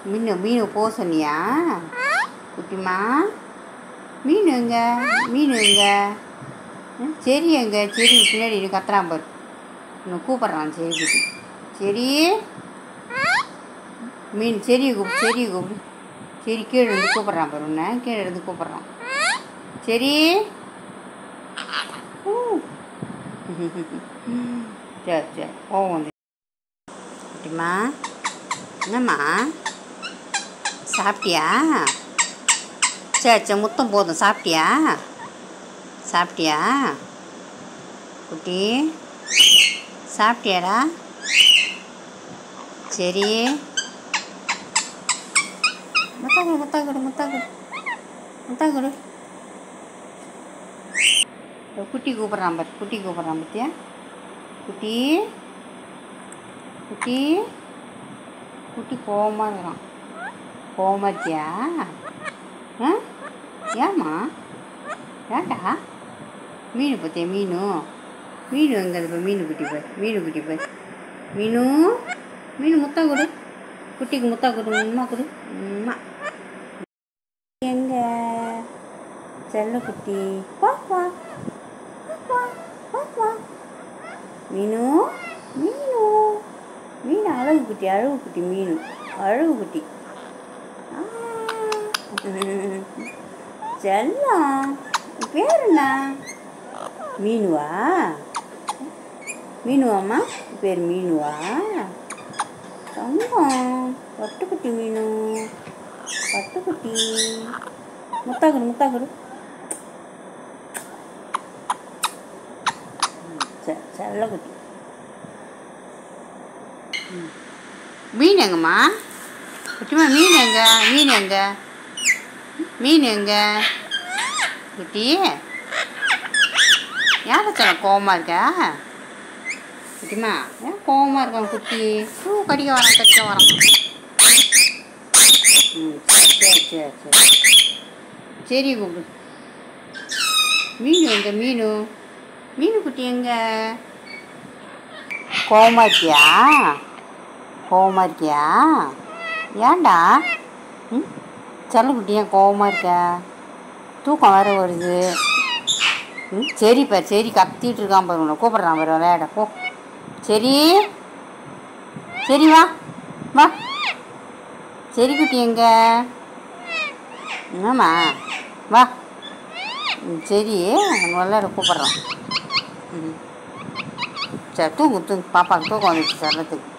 மீன் மீன் போக சொன்னியா குட்டிமா மீன் எங்க மீன் எங்க ம், செடி எங்க செடி பின்னாடி இரு, கத்துறான் பாரு இன்னும் கூப்பிட்றான் செடி குட்டி செடி மீன் செடியை கூப்பிடு செடியை கூப்பிடு சரி கீழே இருந்து கூப்பிட்றான் பாரு உன்னை கீழே இருந்து கூப்பிட்றான் சரி ஊ. சரி சரி போவோம் வந்து குட்டிமா என்னம்மா சாப்பிட்டியா சரி சரி முத்தம் போதும் சாப்பிட்டியா சாப்பிட்டியா குட்டி சாப்பிட்டியாடா சரி முத்தாக்குடு முத்தாக்குடு முத்தாக்குடு முத்தாக்குடு இதோ குட்டி கூப்பிட்றான் பாரு குட்டி கூப்பிட்றான் பத்தியா குட்டி குட்டி குட்டி கோவமாக இருக்கிறான் கோவமாக இருக்கியா ஆ ஏம்மா ஏன்டா மீன் பத்தியா மீன் மீன் எங்கே இப்போ மீன் குட்டி போய் மீன் குட்டி போய் மீனு மீன் முத்தா கொடு குட்டிக்கு முத்தா கொடு உம்மா கொடு உம்மா எங்க செல்ல குட்டி வா வா வா, வா, வா. மீனு மீனு மீன் அழகு குட்டி அழகு குட்டி மீன் அழகு குட்டி ஆ. செல்லம் உன் பேர் என்ன மீனுவா மீனுவாம்மா உன் பேர் மீனுவா தங்கம் பட்டுக்குட்டி மீனு பட்டுக்குட்டி முத்தாக்குடு முத்தாக்குடு செ- செல்லக்குட்டி ம். மீன் எங்கம்மா குட்டிமா மீன் எங்க மீன் எங்க மீன் எங்க குட்டி யாரை சொல்ல கோவமா இருக்கா குட்டிமா ஏன் கோவமா இருக்கான் குட்டி பூ கடிக்க வரான் கடிக்க வரான் ம் சரி சரி சரி சரி சரி கூப்பிடு மீன் எங்க மீனு மீன் குட்டி எங்க கோவமா இருக்கியா கோவமா இருக்கியா ஏன்டா ம் செல்லக்குட்டி ஏன் கோவமா இருக்க தூக்கம் வேற வருது ம் சரிப்பா சரி கத்திட்டு இருக்கான் பாரு உன்னை கூப்பிட்றான் பாரு விளையாட போ சரி சரி வா வா சரி குட்டி எங்க என்னம்மா வா ம், சரி அவன் விளையாட கூப்பிட்றான் ம் சரி தூங்கு தூங்கு பாப்பாவுக்கு தூக்கம் வந்துச்சு சரத்துக்கு